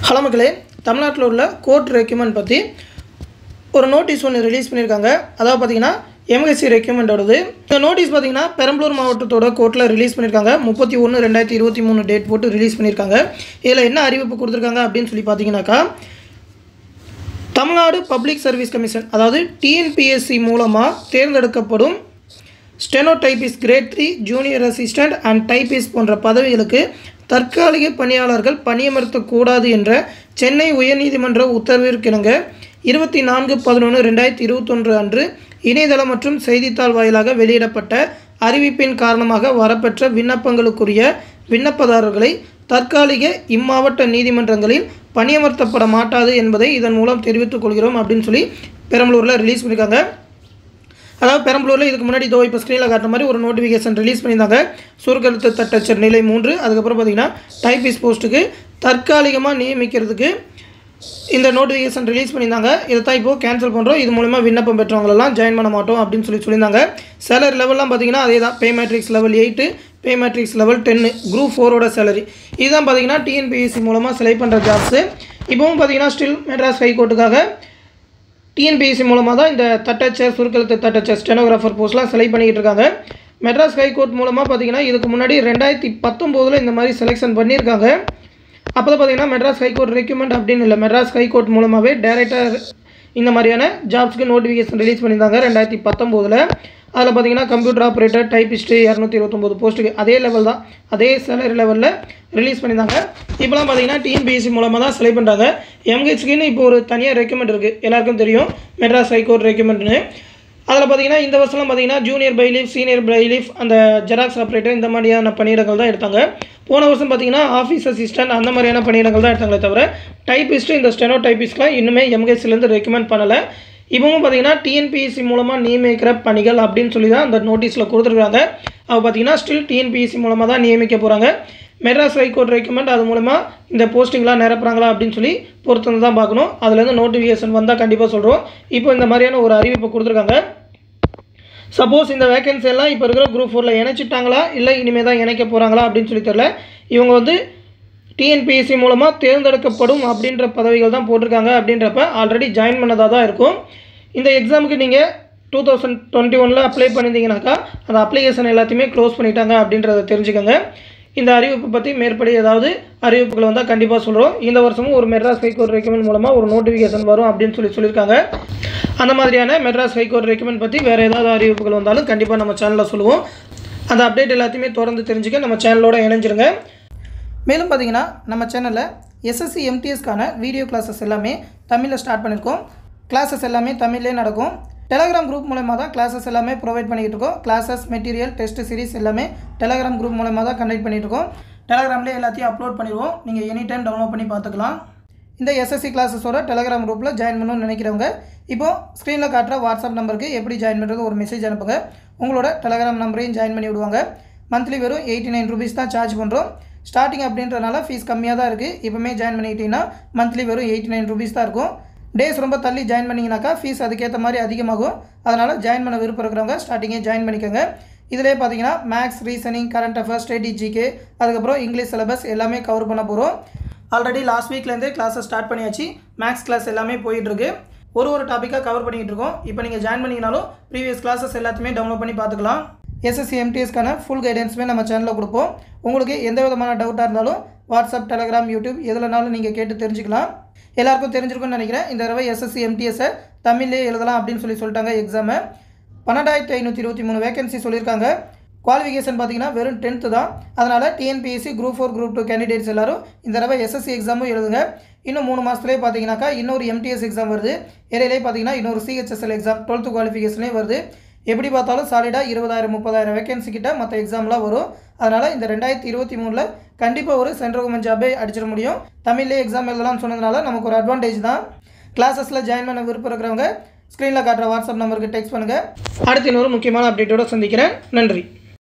hello மக்களே தமிழ்நாட்டில் உள்ள கோர்ட் ரெக்யூமெண்ட் பற்றி ஒரு நோட்டீஸ் ஒன்று ரிலீஸ் பண்ணியிருக்காங்க அதாவது பார்த்தீங்கன்னா எம்எஸ்சி ரெக்யூமெண்டோடது இந்த நோட்டீஸ் பார்த்தீங்கன்னா பெரம்பலூர் மாவட்டத்தோட கோர்ட்டில் ரிலீஸ் பண்ணியிருக்காங்க முப்பத்தி ஒன்று ரெண்டாயிரத்தி இருபத்தி மூணு டேட் போட்டு ரிலீஸ் பண்ணியிருக்காங்க இதில் என்ன அறிவிப்பு கொடுத்துருக்காங்க அப்படின்னு சொல்லி பார்த்தீங்கன்னாக்கா தமிழ்நாடு பப்ளிக் சர்வீஸ் கமிஷன் அதாவது டிஎன்பிஎஸ்சி மூலமாக தேர்ந்தெடுக்கப்படும் stenotypist grade three junior assistant and typist போன்ற பதவிகளுக்கு தற்காலிக பணியாளர்கள் பணியமர்த்தக்கூடாது என்ற சென்னை உயர்நீதிமன்ற உத்தரவிற்கிணங்க இருபத்தி நான்கு பதினொன்று ரெண்டாயிரத்தி இருபத்தொன்று அன்று இணையதளம் மற்றும் செய்தித்தாள் வாயிலாக வெளியிடப்பட்ட அறிவிப்பின் காரணமாக வரப்பெற்ற விண்ணப்பங்களுக்குரிய விண்ணப்பதாரர்களை தற்காலிக இம்மாவட்ட நீதிமன்றங்களில் பணியமர்த்தப்பட மாட்டாது என்பதை இதன் மூலம் தெரிவித்துக் கொள்கிறோம் அப்படின்னு சொல்லி பெரம்பலூரில் ரிலீஸ் பண்ணியிருக்காங்க அதாவது பெரம்பலூரில் இதுக்கு முன்னாடி இதோ இப்போ ஸ்க்ரீனில் காட்டுற மாதிரி ஒரு நோட்டிஃபிகேஷன் ரிலீஸ் பண்ணியிருந்தாங்க சுருக்கெழுத்து தட்டச்சர் நிலை மூன்று அதுக்கப்புறம் பார்த்தீங்கன்னா டைபிஸ்ட் போஸ்ட்டுக்கு தற்காலிகமாக நியமிக்கிறதுக்கு இந்த நோட்டிஃபிகேஷன் ரிலீஸ் பண்ணியிருந்தாங்க இதை தான் இப்போது கேன்சல் பண்ணுறோம் இது மூலமா விண்ணப்பம் பெற்றவங்களெல்லாம் ஜாயின் பண்ண மாட்டோம் அப்படின்னு சொல்லி சொல்லியிருந்தாங்க சேலரி லெவல்லாம் பார்த்தீங்கன்னா அதே தான் pay matrix level eight pay matrix level டென்னு குரூப் ஃபோரோட சேலரி இதுதான் பார்த்தீங்கன்னா டிஎன்பிஎஸ்சி மூலமாக செலக்ட் பண்ணுற ஜாப்ஸு இப்போவும் பார்த்தீங்கன்னா ஸ்டில் மெட்ராஸ் ஹைகோர்ட்டுக்காக டிஎன்பிஎஸ்சி மூலமாக தான் இந்த தட்டச்சர் சுருக்கெழுத்து தட்டச்சர் ஸ்டெனோகிராஃபர் போஸ்ட்லாம் செலக்ட் பண்ணிக்கிட்டு இருக்காங்க மெட்ராஸ் ஹைகோர்ட் மூலமாக பார்த்தீங்கன்னா இதுக்கு முன்னாடி ரெண்டாயிரத்தி பத்தொம்போதில் இந்த மாதிரி செலெக்ஷன் பண்ணியிருக்காங்க அப்போ தான் பார்த்தீங்கன்னா மெட்ராஸ் ஹைகோர்ட் ரெக்யூமெண்ட் அப்படின்னு இல்லை மெட்ராஸ் ஹைகோர்ட் மூலமாகவே டேரெக்டாக இந்த மாதிரியான ஜாப்ஸ்க்கு நோட்டிஃபிகேஷன் ரிலீஸ் பண்ணியிருந்தாங்க ரெண்டாயிரத்தி பத்தொம்போதில் அதில் பார்த்தீங்கன்னா கம்ப்யூட்டர் ஆப்ரேட்டர் டைப்பிஸ்ட்டு இரநூத்தி இருபத்தொம்போது போஸ்ட்டுக்கு அதே லெவல் தான் அதே சேலரி லெவலில் ரிலீஸ் பண்ணியிருந்தாங்க இப்போலாம் பார்த்தீங்கன்னா டிஎன்பிஎஸ்சி மூலமாக தான் செலக்ட் பண்ணுறாங்க எம்ஹெச்க்குன்னு இப்போ ஒரு தனியாக ரெக்கமெண்ட் இருக்குது எல்லாருக்கும் தெரியும் மெட்ராஸ் ஹைகோர்ட் ரெக்கமெண்ட்னு அதில் பார்த்தீங்கன்னா இந்த வருஷம்லாம் பார்த்தீங்கன்னா ஜூனியர் பைலீஃப் சீனியர் பைலீஃப் அந்த ஜெராக்ஸ் ஆப்ரேட்டர் இந்த மாதிரியான பணியிடங்கள் தான் எடுத்தாங்க போன வருஷம் பார்த்தீங்கன்னா ஆஃபீஸ் அசிஸ்டன்ட் அந்த மாதிரியான பணியிடங்கள் தான் எடுத்தாங்களே தவிர டைப்பிஸ்ட்டு இந்த ஸ்டெனோ டைப்பிஸ்ட்லாம் இன்னுமே எம்ஹெச்லேருந்து ரெக்கமெண்ட் பண்ணலை இவங்க பார்த்தீங்கன்னா டிஎன்பிஎஸ்சி மூலமாக நியமிக்கிற பணிகள் அப்படின்னு சொல்லி தான் அந்த நோட்டீஸில் கொடுத்துருக்காங்க அவங்க பார்த்தீங்கன்னா ஸ்டில் டிஎன்பிஎஸ்சி மூலமாக தான் நியமிக்க போகிறாங்க மெட்ராஸ் ஹைகோர்ட் ரெக்கமெண்ட் அது மூலமாக இந்த போஸ்டிங்லாம் நிரப்புறாங்களா அப்படின்னு சொல்லி பொறுத்து வந்து தான் பார்க்கணும் அதுலேருந்து நோட்டிஃபிகேஷன் வந்தால் கண்டிப்பாக சொல்கிறோம் இப்போ இந்த மாதிரியான ஒரு அறிவிப்பை கொடுத்துருக்காங்க சப்போஸ் இந்த வேகன்சி எல்லாம் இப்போ இருக்கிற குரூப் ஃபோரில் இணைச்சிட்டாங்களா இல்லை இனிமேல் தான் இணைக்க போகிறாங்களா அப்படின்னு சொல்லி தெரில இவங்க வந்து டிஎன்பிஎஸ்சி மூலமாக தேர்ந்தெடுக்கப்படும் அப்படின்ற பதவிகள் தான் போட்டிருக்காங்க அப்படின்றப்ப ஆல்ரெடி ஜாயின் பண்ணதாக தான் இருக்கும் இந்த எக்ஸாமுக்கு நீங்கள் டூ தௌசண்ட் டுவெண்ட்டி ஒனில் அப்ளை பண்ணியிருந்தீங்கனாக்கா அந்த அப்ளிகேஷன் எல்லாத்தையுமே க்ளோஸ் பண்ணிட்டாங்க அப்படின்றத தெரிஞ்சுக்கோங்க இந்த அறிவிப்பு பற்றி மேற்படி ஏதாவது அறிவிப்புகள் வந்தால் கண்டிப்பாக சொல்கிறோம் இந்த வருஷமும் ஒரு மெட்ராஸ் ஹைகோர்ட் ரெக்கமெண்ட் மூலமாக ஒரு நோட்டிஃபிகேஷன் வரும் அப்படின்னு சொல்லி சொல்லியிருக்காங்க அந்த மாதிரியான மெட்ராஸ் ஹைகோர்ட் ரெக்கமெண்ட் பற்றி வேறு ஏதாவது அறிவிப்புகள் வந்தாலும் கண்டிப்பாக நம்ம சேனலில் சொல்லுவோம் அந்த அப்டேட் எல்லாத்தையுமே தொடர்ந்து தெரிஞ்சுக்க நம்ம சேனலோட இணைஞ்சிருங்க மேலும் பார்த்தீங்கன்னா நம்ம சேனலில் எஸ்எஸ்சி எம்டிஎஸ்க்கான வீடியோ கிளாஸஸ் எல்லாமே தமிழில் ஸ்டார்ட் பண்ணியிருக்கோம் கிளாஸஸ் எல்லாமே தமிழ்லேயே நடக்கும் டெலகிராம் குரூப் மூலமாக தான் கிளாஸஸ் எல்லாமே ப்ரொவைட் பண்ணிக்கிட்டு இருக்கோம் கிளாஸஸ் மெட்டீரியல் டெஸ்ட் சீரிஸ் எல்லாமே டெலகிராம் குரூப் மூலமாக தான் கண்டக்ட் பண்ணிட்டு இருக்கோம் டெலகிராம்லேயே எல்லாத்தையும் அப்லோட் பண்ணிடுவோம் நீங்கள் எனி டைம் டவுன்லோட் பண்ணி பார்த்துக்கலாம் இந்த எஸ்எஸ்சி கிளாஸஸோட டெலகிராம் குரூப்பில் ஜாயின் பண்ணணும்னு நினைக்கிறவங்க இப்போது ஸ்க்ரீனில் காட்டுற வாட்ஸ்அப் நம்பருக்கு எப்படி ஜாயின் பண்ணுறது ஒரு மெசேஜ் அனுப்புங்க உங்களோட டெலகிராம் நம்பரையும் ஜாயின் பண்ணி விடுவாங்க மந்த்லி வெறும் எயிட்டி நைன் ருபீஸ் தான் சார்ஜ் பண்ணுறோம் ஸ்டார்டிங் அப்படின்றனால ஃபீஸ் கம்மியாக தான் இருக்குது இப்போமே ஜாயின் பண்ணிக்கிட்டிங்கன்னா மந்த்லி வெறும் எயிட்டி நைன் ருபீஸ் தான் இருக்கும் டேஸ் ரொம்ப தள்ளி ஜாயின் பண்ணிங்கனாக்கா ஃபீஸ் அதுக்கேற்ற மாதிரி அதிகமாகும் அதனால் ஜாயின் பண்ண விருப்பம் இருக்கிறவங்க ஸ்டார்டிங்கே ஜாயின் பண்ணிக்கோங்க இதிலே பார்த்தீங்கன்னா maths reasoning current affairs study GK அதுக்கப்புறம் இங்கிலீஷ் சிலபஸ் எல்லாமே கவர் பண்ண போகிறோம் ஆல்ரெடி லாஸ்ட் வீக்லேருந்தே கிளாஸை ஸ்டார்ட் பண்ணியாச்சு மேக்ஸ் கிளாஸ் எல்லாமே போயிட்டுருக்கு ஒரு ஒரு டாப்பிக்காக கவர் பண்ணிகிட்டு இருக்கோம் இப்போ நீங்கள் ஜாயின் பண்ணிங்கனாலும் ப்ரீவியஸ் கிளாஸஸ் எல்லாத்தையுமே டவுன்லோட் பண்ணி பார்த்துக்கலாம் எஸ்எஸ்சி எம்டிஎஸ்க்கான ஃபுல் கைடன்ஸுமே நம்ம சேனலில் கொடுப்போம் உங்களுக்கு எந்த விதமான டவுட்டாக இருந்தாலும் வாட்ஸ்அப் டெலகிராம் யூடியூப் எதுலனாலும் நீங்கள் கேட்டு தெரிஞ்சுக்கலாம் எல்லாருக்கும் தெரிஞ்சிருக்கும்னு நினைக்கிறேன் இந்த தடவை எஸ்எஸ்சி எம்டிஎஸ்ஸை தமிழ்லேயே எழுதலாம் அப்படின்னு சொல்லி சொல்லிட்டாங்க எக்ஸாமை பன்னெண்டாயிரத்தி ஐநூற்றி இருபத்தி மூணு வேகன்சி சொல்லியிருக்காங்க குவாலிஃபிகேஷன் பார்த்தீங்கன்னா வெறும் டென்த்து தான் அதனால் TNPSC group four group two candidates எல்லாரும் இந்த தடவை எஸ்எஸ்சி எக்ஸாமும் எழுதுங்க இன்னும் மூணு மாதத்துலேயே பார்த்தீங்கன்னாக்கா இன்னொரு எம்டிஎஸ் எக்ஸாம் வருது இடையிலே பார்த்தீங்கன்னா இன்னொரு சிஹெச்எஸ்எல் எக்ஸாம் டுவெல்த்து குவாலிஃபிகேஷனே வருது எப்படி பார்த்தாலும் சாலிடாக இருபதாயிரம் முப்பதாயிரம் வேகன்சி கிட்ட மற்ற எக்ஸாம்லாம் வரும் அதனால் இந்த ரெண்டாயிரத்தி இருபத்தி மூணில் கண்டிப்பாக ஒரு சென்ட்ரல் கவர்மெண்ட் ஜாபே அடிச்சிட முடியும் தமிழ்லேயே எக்ஸாம் எழுதலாம்னு சொன்னதுனால நமக்கு ஒரு அட்வான்டேஜ் தான் கிளாஸஸில் ஜாயின் பண்ண விருப்பம் இருக்கிறவங்க ஸ்க்ரீனில் காட்டுற வாட்ஸ்அப் நம்பருக்கு டெக்ஸ்ட் பண்ணுங்கள் அடுத்து இன்னொரு முக்கியமான அப்டேட்டோட சந்திக்கிறேன் நன்றி